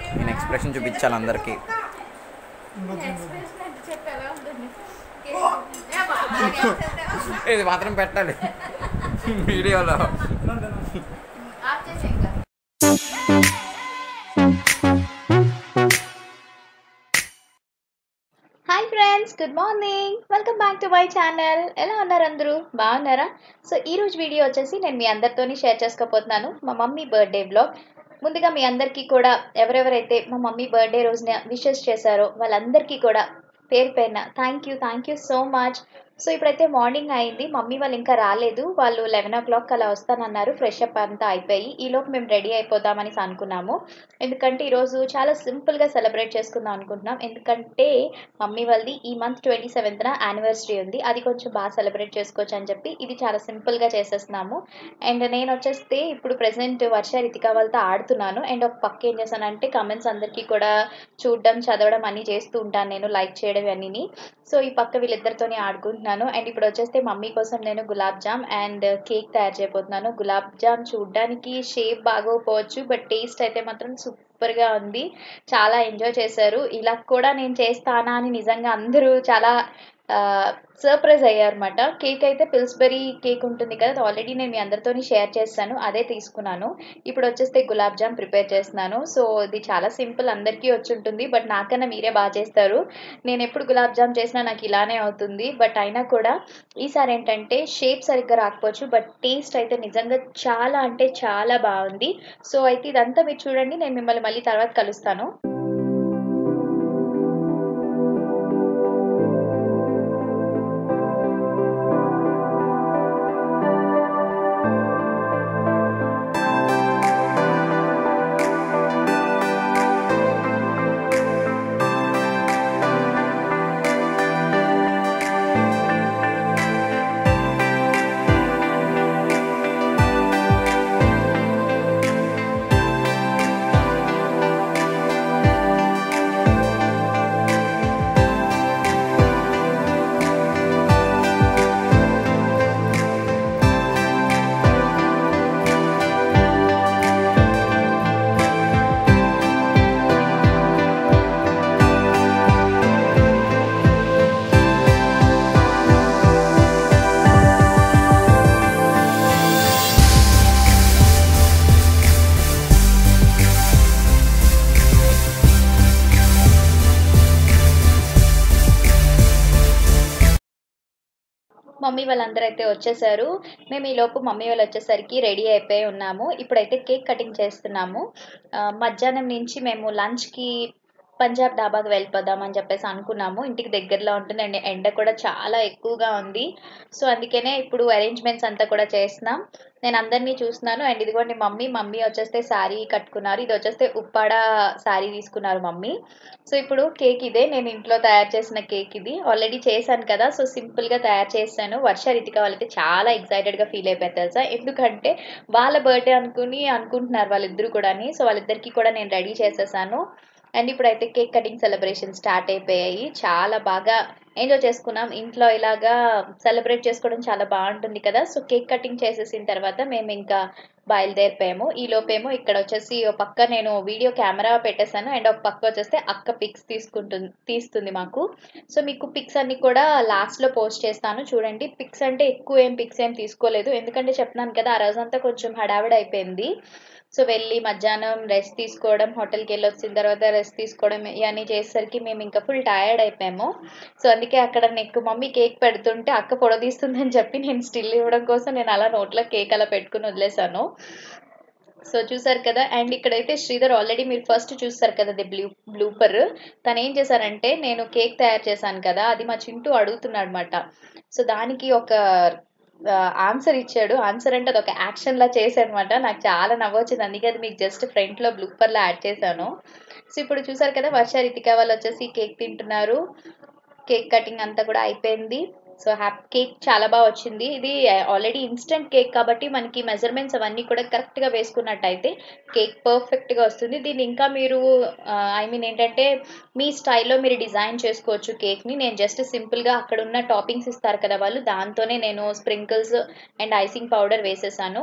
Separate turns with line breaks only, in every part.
నేను ఎక్స్ప్రెషన్ చూపించాలి అందరికీ
ఎక్స్ప్రెషన్ అంటే చెప్పు ఎలా ఉంటుంది ఏ బాగా చేసేద్దాం.
ఇది మాత్రం పెట్టాలి వీడియోలో
ఆఫ్ చేసే ఇంకా hi friends good morning welcome back to my channel ఎలా ఉన్నారు అందరూ బాగున్నారా సో ఈ రోజు వీడియో వచ్చేసి నేను మీ అందరితోని షేర్ చేసుకోబోతున్నాను మా మమ్మీ బర్త్డే బ్లాగ్ ముందుగా మీ అందరికీ కూడా ఎవరెవరైతే మా మమ్మీ బర్త్డే రోజున విషెస్ చేశారో వాళ్ళందరికీ కూడా పేరు పేరున thank you thank you so much so ఇప్పుడైతే మార్నింగ్ అయింది మమ్మీ వాళ్ళు ఇంకా రాలేదు వాళ్ళు లెవెన్ ఓ క్లాక్ అలా వస్తానన్నారు ఫ్రెష్ అప్ అంతా అయిపోయి ఈలోపు మేము రెడీ అయిపోదామని అనుకున్నాము ఎందుకంటే ఈరోజు చాలా సింపుల్గా సెలబ్రేట్ చేసుకుందాం అనుకుంటున్నాం ఎందుకంటే మమ్మీ వాళ్ళది ఈ మంత్ ట్వంటీ సెవెంత్న యానివర్సరీ ఉంది అది కొంచెం బాగా సెలబ్రేట్ చేసుకోవచ్చు అని చెప్పి ఇది చాలా సింపుల్గా చేసేస్తున్నాము అండ్ నేను వచ్చేస్తే ఇప్పుడు ప్రెసెంట్ వర్ష రితిక వాళ్ళతో ఆడుతున్నాను అండ్ ఒక పక్క ఏం చేశానంటే కమెంట్స్ అందరికీ కూడా చూడడం చదవడం అన్నీ చేస్తూ ఉంటాను నేను లైక్ చేయడం అన్నీ సో ఈ పక్క వీళ్ళిద్దరితోనే ఆడుకుంటున్నాను అండ్ ఇప్పుడు వచ్చేస్తే మమ్మీ కోసం నేను గులాబ్ జామ్ అండ్ కేక్ తయారు చేయబోతున్నాను గులాబ్ జామ్ చూడడానికి షేప్ బాగోకపోవచ్చు బట్ టేస్ట్ అయితే మాత్రం సూపర్గా ఉంది చాలా ఎంజాయ్ చేశారు ఇలా కూడా నేను చేస్తానా అని నిజంగా అందరూ చాలా సర్ప్రైజ్ అయ్యారన్నమాట కేక్ అయితే పిల్స్బెరీ కేక్ ఉంటుంది కదా అది ఆల్రెడీ నేను మీ అందరితోని షేర్ చేస్తాను అదే తీసుకున్నాను ఇప్పుడు వచ్చేస్తే గులాబ్ జామ్ ప్రిపేర్ చేస్తున్నాను సో ఇది చాలా సింపుల్ అందరికీ వచ్చి ఉంటుంది బట్ నాకన్నా మీరే బాగా చేస్తారు నేను ఎప్పుడు గులాబ్ జామ్ చేసినా నాకు ఇలానే అవుతుంది బట్ అయినా కూడా ఈసారి ఏంటంటే షేప్ సరిగ్గా రాకపోవచ్చు బట్ టేస్ట్ అయితే నిజంగా చాలా అంటే చాలా బాగుంది సో అయితే ఇదంతా మీరు చూడండి నేను మిమ్మల్ని మళ్ళీ తర్వాత కలుస్తాను మమ్మీ వాళ్ళందరూ అయితే వచ్చేసారు మేము ఈ లోపు మమ్మీ వాళ్ళు వచ్చేసరికి రెడీ అయిపోయి ఉన్నాము ఇప్పుడైతే కేక్ కటింగ్ చేస్తున్నాము ఆ, మధ్యాహ్నం నుంచి మేము లంచ్కి పంజాబ్ డాబాకి వెళ్ళిపోదాం అని చెప్పేసి అనుకున్నాము ఇంటికి దగ్గరలో ఉంటుంది అండ్ ఎండ కూడా చాలా ఎక్కువగా ఉంది సో అందుకనే ఇప్పుడు అరేంజ్మెంట్స్ అంతా కూడా చేస్తున్నాం నేను అందరినీ చూస్తున్నాను అండ్ ఇదిగోండి మమ్మీ మమ్మీ వచ్చేస్తే శారీ కట్టుకున్నారు ఇది వచ్చేస్తే ఉప్పాడ శారీ తీసుకున్నారు మమ్మీ సో ఇప్పుడు కేక్ ఇదే నేను ఇంట్లో తయారు చేసిన కేక్ ఇది ఆల్రెడీ చేశాను కదా సో సింపుల్గా తయారు చేశాను వర్ష రితిక వాళ్ళైతే చాలా ఎక్సైటెడ్గా ఫీల్ అయిపోయారు తెలుసా ఎందుకంటే వాళ్ళ బర్త్డే అనుకుని అనుకుంటున్నారు వాళ్ళిద్దరు కూడా సో వాళ్ళిద్దరికి కూడా నేను రెడీ చేసేసాను అండ్ ఇప్పుడైతే కేక్ కటింగ్ సెలబ్రేషన్ స్టార్ట్ అయిపోయాయి చాలా బాగా ఎంజాయ్ చేసుకున్నాం ఇంట్లో ఇలాగా సెలబ్రేట్ చేసుకోవడం చాలా బాగుంటుంది కదా సో కేక్ కటింగ్ చేసేసిన తర్వాత మేము ఇంకా బయలుదేరిపోయాము ఈ లోపేమో ఇక్కడ వచ్చేసి ఒక పక్క నేను వీడియో కెమెరా పెట్టేశాను అండ్ ఒక పక్క వచ్చేస్తే అక్క పిక్స్ తీసుకుంటుంది తీస్తుంది మాకు సో మీకు పిక్స్ అన్ని కూడా లాస్ట్లో పోస్ట్ చేస్తాను చూడండి పిక్స్ అంటే ఎక్కువ ఏం పిక్స్ ఏం తీసుకోలేదు ఎందుకంటే చెప్తున్నాను కదా ఆ రోజంతా కొంచెం హడావిడి అయిపోయింది సో వెళ్ళి మధ్యాహ్నం రెస్ట్ తీసుకోవడం హోటల్కి వెళ్ళి వచ్చిన తర్వాత రెస్ట్ తీసుకోవడం ఇవన్నీ చేసేసరికి మేము ఇంకా ఫుల్ టయర్డ్ అయిపోయాము సో అందుకే అక్కడ నీకు మమ్మీ కేక్ పెడుతుంటే అక్క పొడదీస్తుందని చెప్పి నేను స్టిల్ ఇవ్వడం కోసం నేను అలా నోట్లో కేక్ అలా పెట్టుకుని వదిలేసాను సో చూసారు కదా అండ్ ఇక్కడైతే శ్రీధర్ ఆల్రెడీ మీరు ఫస్ట్ చూస్తారు కదా అది బ్లూ బ్లూపర్ తను ఏం చేశారంటే నేను కేక్ తయారు చేశాను కదా అది మా చింటూ అడుగుతున్నాడు అనమాట సో దానికి ఒక ఆన్సర్ ఇచ్చాడు ఆన్సర్ అంటే అది ఒక యాక్షన్ లా చేశానమాట నాకు చాలా నవ్వొచ్చింది అందుకే అది మీకు జస్ట్ ఫ్రంట్ లో బ్లూపర్ లో యాడ్ చేశాను సో ఇప్పుడు చూసారు కదా వర్ష రితిక వాళ్ళు వచ్చేసి కేక్ తింటున్నారు కేక్ కటింగ్ అంతా కూడా అయిపోయింది సో హ్యాపీ కేక్ చాలా బాగా వచ్చింది ఇది ఆల్రెడీ ఇన్స్టెంట్ కేక్ కాబట్టి మనకి మెజర్మెంట్స్ అవన్నీ కూడా కరెక్ట్గా వేసుకున్నట్టయితే కేక్ పర్ఫెక్ట్గా వస్తుంది దీన్ని ఇంకా మీరు ఐ మీన్ ఏంటంటే మీ స్టైల్లో మీరు డిజైన్ చేసుకోవచ్చు కేక్ని నేను జస్ట్ సింపుల్గా అక్కడ ఉన్న టాపింగ్స్ ఇస్తారు కదా వాళ్ళు దాంతోనే నేను స్ప్రింకిల్స్ అండ్ ఐసింగ్ పౌడర్ వేసేసాను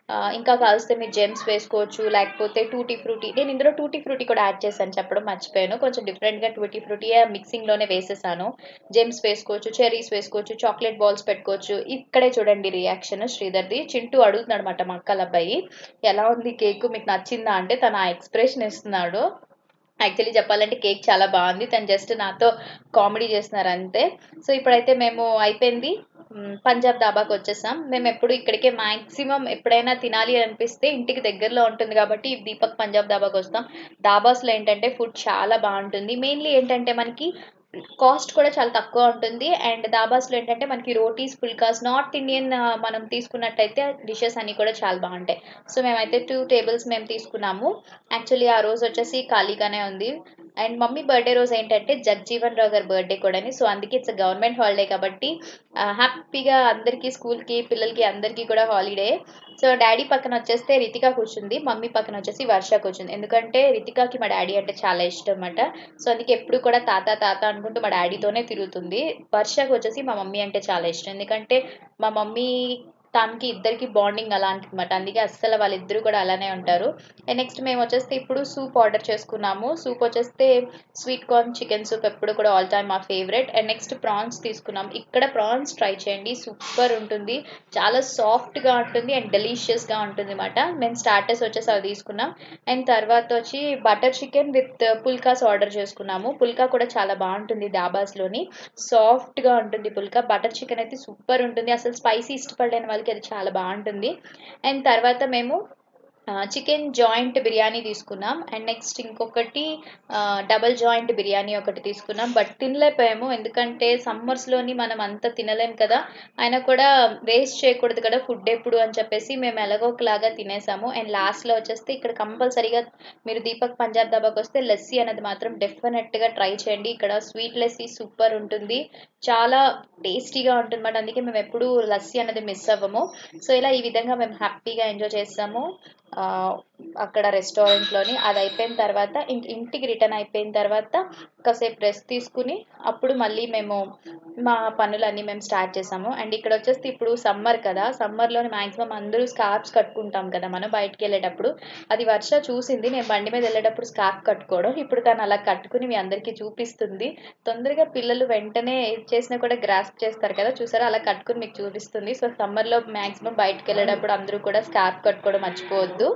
ఆ, ఇంకా కాల్స్తే మీరు జెమ్స్ వేసుకోవచ్చు లేకపోతే టూటీ ఫ్రూటీ నేను ఇందులో టూటీ ఫ్రూటీ కూడా యాడ్ చేశాను చెప్పడం మర్చిపోయాను కొంచెం డిఫరెంట్గా టూటీ ఫ్రూటీ మిక్సింగ్లోనే వేసేసాను జెమ్స్ వేసుకోవచ్చు చెరీస్ వేసుకోవచ్చు చాక్లెట్ బాల్స్ పెట్టుకోవచ్చు ఇక్కడే చూడండి రియాక్షన్ శ్రీధర్ది చింటూ అడుగుతున్నాడు అనమాట మా అక్కల అబ్బాయి ఎలా ఉంది కేక్ మీకు నచ్చిందా అంటే తను ఆ ఎక్స్ప్రెషన్ ఇస్తున్నాడు యాక్చువల్లీ చెప్పాలంటే కేక్ చాలా బాగుంది తను జస్ట్ నాతో కామెడీ చేస్తున్నారు అంతే సో ఇప్పుడైతే మేము అయిపోయింది మ్, పంజాబ్ దాబాకి వచ్చేసాం మేము ఎప్పుడు ఇక్కడికే మ్యాక్సిమం ఎప్పుడైనా తినాలి అనిపిస్తే ఇంటికి దగ్గరలో ఉంటుంది కాబట్టి దీపక్ పంజాబ్ దాబాకి వస్తాం దాబాస్లో ఏంటంటే ఫుడ్ చాలా బాగుంటుంది మెయిన్లీ ఏంటంటే మనకి కాస్ట్ కూడా చాలా తక్కువ ఉంటుంది అండ్ దాబాస్లో ఏంటంటే మనకి రోటీస్ పుల్కాస్ నార్త్ ఇండియన్ మనం తీసుకున్నట్టయితే డిషెస్ అన్నీ కూడా చాలా బాగుంటాయి సో మేమైతే టూ టేబుల్స్ మేము తీసుకున్నాము యాక్చువల్లీ ఆ రోజు వచ్చేసి ఖాళీగానే ఉంది అండ్ మమ్మీ బర్త్డే రోజు ఏంటంటే జగ్జీవన్ రావు గారి బర్త్డే కూడాని సో అందుకే ఇట్స్ గవర్నమెంట్ హాలిడే కాబట్టి హ్యాపీగా అందరికీ స్కూల్కి పిల్లలకి అందరికీ కూడా హాలిడే సో డాడీ పక్కన వచ్చేస్తే రితిక కూర్చుంది మమ్మీ పక్కన వచ్చేసి వర్ష కూర్చుంది ఎందుకంటే రితికాకి మా డాడీ అంటే చాలా ఇష్టం అన్నమాట సో అందుకే ఎప్పుడు కూడా తాత తాత అనుకుంటూ మా డాడీతోనే తిరుగుతుంది వర్షకు వచ్చేసి మా మమ్మీ అంటే చాలా ఇష్టం ఎందుకంటే మా మమ్మీ తనకి ఇద్దరికి బాండింగ్ అలాంటిది అనమాట అందుకే అస్సలు వాళ్ళిద్దరూ కూడా అలానే ఉంటారు అండ్ నెక్స్ట్ మేము వచ్చేస్తే ఇప్పుడు సూప్ ఆర్డర్ చేసుకున్నాము సూప్ వచ్చేస్తే స్వీట్ కార్న్ చికెన్ సూప్ ఎప్పుడు కూడా ఆల్ టైమ్ మా ఫేవరెట్ అండ్ నెక్స్ట్ ప్రాన్స్ తీసుకున్నాం ఇక్కడ ప్రాన్స్ ట్రై చేయండి సూపర్ ఉంటుంది చాలా సాఫ్ట్గా ఉంటుంది అండ్ డెలిషియస్గా ఉంటుంది అనమాట మేము స్టార్టర్స్ వచ్చేసి అవి తీసుకున్నాం అండ్ తర్వాత వచ్చి butter chicken with phulkas order చేసుకున్నాము పుల్కా కూడా చాలా బాగుంటుంది దాబాస్లోని సాఫ్ట్గా ఉంటుంది పుల్కా బటర్ చికెన్ అయితే సూపర్ ఉంటుంది అసలు స్పైసీ ఇష్టపడలేని వాళ్ళకి అది చాలా బాగుంటుంది అండ్ తర్వాత మేము చికెన్ జాయింట్ బిర్యానీ తీసుకున్నాం అండ్ నెక్స్ట్ ఇంకొకటి డబల్ జాయింట్ బిర్యానీ ఒకటి తీసుకున్నాం బట్ తినలేకపోయాము ఎందుకంటే సమ్మర్స్లోని మనం అంత తినలేం కదా అయినా కూడా వేస్ట్ చేయకూడదు కదా ఫుడ్ ఎప్పుడు అని చెప్పేసి మేము ఎలాగో ఒకలాగా తినేసాము అండ్ లాస్ట్లో వచ్చేస్తే ఇక్కడ కంపల్సరీగా మీరు దీపక్ పంజాబ్ దాబాకి వస్తే లస్సీ అనేది మాత్రం డెఫినెట్గా ట్రై చేయండి ఇక్కడ స్వీట్ లస్సీ సూపర్ ఉంటుంది చాలా టేస్టీగా ఉంటుంది అన్నమాట అందుకే మేము ఎప్పుడు లస్సీ అనేది మిస్ అవ్వము సో ఇలా ఈ విధంగా మేము హ్యాపీగా ఎంజాయ్ చేస్తాము ఆ, అక్కడ రెస్టారెంట్లోని అది అయిపోయిన తర్వాత ఇంక ఇంటికి రిటర్న్ అయిపోయిన తర్వాత కాసేపు రెస్ట్ తీసుకుని అప్పుడు మళ్ళీ మేము మా పనులన్నీ మేము స్టార్ట్ చేసాము అండ్ ఇక్కడ వచ్చేసి ఇప్పుడు సమ్మర్ కదా సమ్మర్లోని మ్యాక్సిమం అందరూ స్కార్ఫ్స్ కట్టుకుంటాం కదా మనం బయటికి వెళ్ళేటప్పుడు అది వర్ష చూసింది నేను బండి మీద వెళ్ళేటప్పుడు స్కార్ఫ్ కట్టుకోవడం ఇప్పుడు తను అలా కట్టుకుని మీ అందరికీ చూపిస్తుంది తొందరగా పిల్లలు వెంటనే ఏది చేసినా కూడా గ్రాస్ప్ చేస్తారు కదా చూసారా అలా కట్టుకుని మీకు చూపిస్తుంది సో సమ్మర్లో మ్యాక్సిమం బయటికి వెళ్ళేటప్పుడు అందరూ కూడా స్కార్ఫ్ కట్టుకోవడం మర్చిపోవద్దు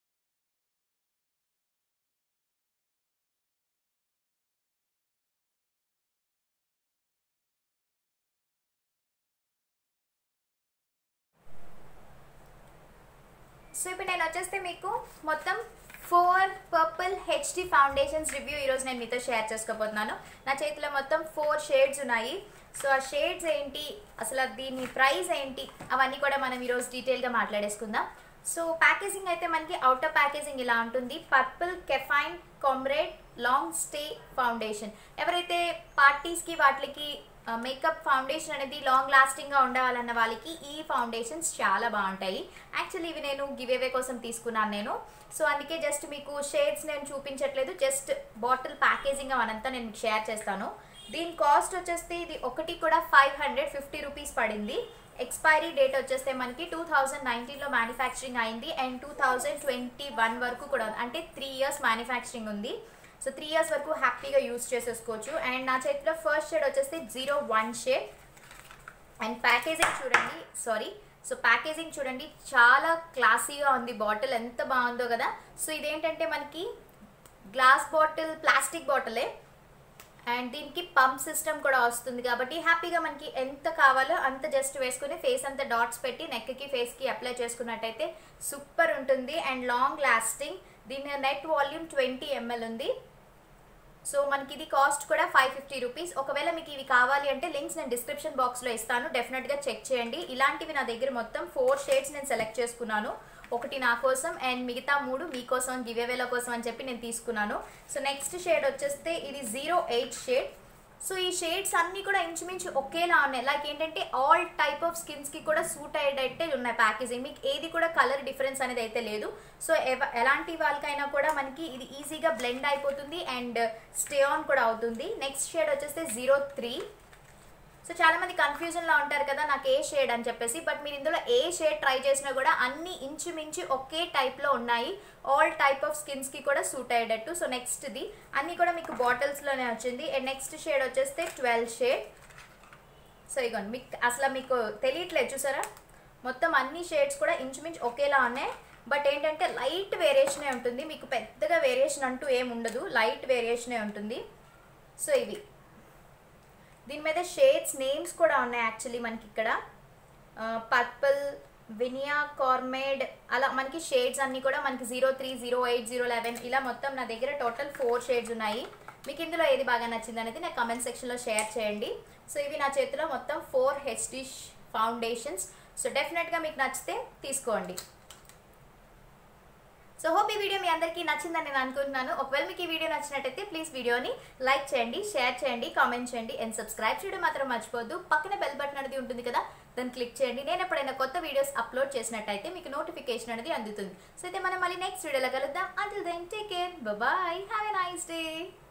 సో ఇప్పుడు నేను వచ్చేస్తే మీకు మొత్తం four purple HD foundations review ఈరోజు నేను మీతో షేర్ చేసుకోబోతున్నాను నా చేతిలో మొత్తం ఫోర్ షేడ్స్ ఉన్నాయి సో ఆ షేడ్స్ ఏంటి అసలు దీని ప్రైస్ ఏంటి అవన్నీ కూడా మనం ఈరోజు డీటెయిల్గా మాట్లాడేసుకుందాం సో ప్యాకేజింగ్ అయితే మనకి అవుటర్ ప్యాకేజింగ్ ఇలా ఉంటుంది purple caffeine comrade long stay foundation ఎవరైతే పార్టీస్కి వాటికి మేకప్ ఫౌండేషన్ అనేది లాంగ్ లాస్టింగ్గా ఉండాలన్న వాళ్ళకి ఈ ఫౌండేషన్స్ చాలా బాగుంటాయి యాక్చువల్లీ ఇవి నేను గివ్ అవే కోసం తీసుకున్నాను నేను సో అందుకే జస్ట్ మీకు షేడ్స్ నేను చూపించట్లేదు జస్ట్ బాటిల్ ప్యాకేజింగ్ అవంతా నేను మీకు షేర్ చేస్తాను దీని కాస్ట్ వచ్చేస్తే ఇది ఒకటి కూడా ఫైవ్ హండ్రెడ్ ఫిఫ్టీ రూపీస్ పడింది ఎక్స్పైరీ డేట్ వచ్చేస్తే మనకి టూ థౌజండ్ నైన్టీన్లో మ్యానుఫ్యాక్చరింగ్ అయింది and two thousand twenty one వరకు కూడా ఉంది అంటే త్రీ ఇయర్స్ మ్యానుఫ్యాక్చరింగ్ ఉంది సో త్రీ ఇయర్స్ వరకు హ్యాపీగా యూస్ చేసేసుకోవచ్చు అండ్ నా చేతిలో ఫస్ట్ షేడ్ వచ్చేసి zero one shade and packaging చూడండి సారీ సో ప్యాకేజింగ్ చూడండి చాలా క్లాసీగా ఉంది బాటిల్ ఎంత బాగుందో కదా సో ఇదేంటంటే మనకి గ్లాస్ బాటిల్ ప్లాస్టిక్ బాటిలే అండ్ దీనికి పంప్ సిస్టమ్ కూడా వస్తుంది కాబట్టి హ్యాపీగా మనకి ఎంత కావాలో అంత జస్ట్ వేసుకుని ఫేస్ అంతా డాట్స్ పెట్టి నెక్కి ఫేస్కి అప్లై చేసుకున్నట్టయితే సూపర్ ఉంటుంది అండ్ లాంగ్ లాస్టింగ్ దీని నెట్ వాల్యూమ్ ట్వంటీ ఎంఎల్ ఉంది సో మనకి ఇది కాస్ట్ కూడా ఫైవ్ ఫిఫ్టీ రూపీస్ ఒకవేళ మీకు ఇవి కావాలి అంటే లింక్స్ నేను డిస్క్రిప్షన్ బాక్స్లో ఇస్తాను డెఫినెట్గా చెక్ చేయండి ఇలాంటివి నా దగ్గర మొత్తం ఫోర్ షేడ్స్ నేను సెలెక్ట్ చేసుకున్నాను ఒకటి నా కోసం అండ్ మిగతా మూడు మీకోసం గివ్ అవేల కోసం అని చెప్పి నేను తీసుకున్నాను సో నెక్స్ట్ షేడ్ వచ్చేస్తే ఇది జీరో ఎయిట్ షేడ్ సో ఈ షేడ్స్ అన్నీ కూడా ఇంచుమించు ఒకేలా ఉన్నాయి లైక్ ఏంటంటే ఆల్ టైప్ ఆఫ్ స్కిన్స్కి కూడా సూట్ అయ్యేటట్టే ఉన్నాయి ప్యాకేజింగ్ మీకు ఏది కూడా కలర్ డిఫరెన్స్ అనేది అయితే లేదు సో ఎవ- ఎలాంటి వాళ్ళకైనా కూడా మనకి ఇది ఈజీగా బ్లెండ్ అయిపోతుంది అండ్ స్టే ఆన్ కూడా అవుతుంది నెక్స్ట్ షేడ్ వచ్చేస్తే జీరో త్రీ సో చాలా మంది కన్ఫ్యూజన్ లో ఉంటారు కదా నాకు ఏ షేడ్ అని చెప్పేసి బట్ మీరు ఇందులో ఏ షేడ్ ట్రై చేసినా కూడా అన్ని ఇంచుమించు ఒకే టైప్ లో ఉన్నాయి ఆల్ టైప్ ఆఫ్ స్కిన్స్ కి కూడా సూట్ అయ్యేటట్టు సో నెక్స్ట్ ది అన్ని కూడా మీకు బాటిల్స్ లోనే వచ్చింది అండ్ నెక్స్ట్ షేడ్ వచ్చేస్తే ట్వెల్వ్ షేడ్ సో ఇగోండి మీకు అసలు మీకు తెలియట్లేదు చూసారా మొత్తం అన్ని షేడ్స్ కూడా ఇంచుమించు ఒకేలా ఉన్నాయి బట్ ఏంటంటే లైట్ వేరియేషనే ఉంటుంది మీకు పెద్దగా వేరియేషన్ అంటూ ఏం ఉండదు లైట్ వేరియేషనే ఉంటుంది సో ఇవి దీని మీద షేడ్స్ నేమ్స్ కూడా ఉన్నాయి యాక్చువల్లీ మనకి ఇక్కడ పర్పుల్ వినియా కార్మేడ్ అలా మనకి షేడ్స్ అన్నీ కూడా మనకి zero three zero eight zero eleven ఇలా మొత్తం నా దగ్గర టోటల్ ఫోర్ షేడ్స్ ఉన్నాయి మీకు ఇందులో ఏది బాగా నచ్చింది అనేది నా కమెంట్ సెక్షన్లో షేర్ చేయండి సో ఇవి నా చేతిలో మొత్తం ఫోర్ హెచ్డి ఫౌండేషన్స్ సో డెఫినెట్గా మీకు నచ్చితే తీసుకోండి సో హోప్ ఈ వీడియో మీ అందరికీ నచ్చిందని నేను అనుకుంటున్నాను ఒకవేళ మీకు ఈ వీడియో నచ్చినట్టయితే ప్లీజ్ వీడియోని లైక్ చేయండి షేర్ చేయండి కామెంట్ చేయండి అండ్ సబ్స్క్రైబ్ చేయడం మాత్రం మర్చిపోద్దు పక్కన బెల్ బటన్ అనేది ఉంటుంది కదా దాన్ని క్లిక్ చేయండి నేను ఎప్పుడైనా కొత్త వీడియోస్ అప్లోడ్ చేసినట్టయితే మీకు నోటిఫికేషన్ అనేది అందుతుంది సో అయితే మనం మళ్ళీ నెక్స్ట్ వీడియోలో కలుద్దాం until then take care bye have a nice day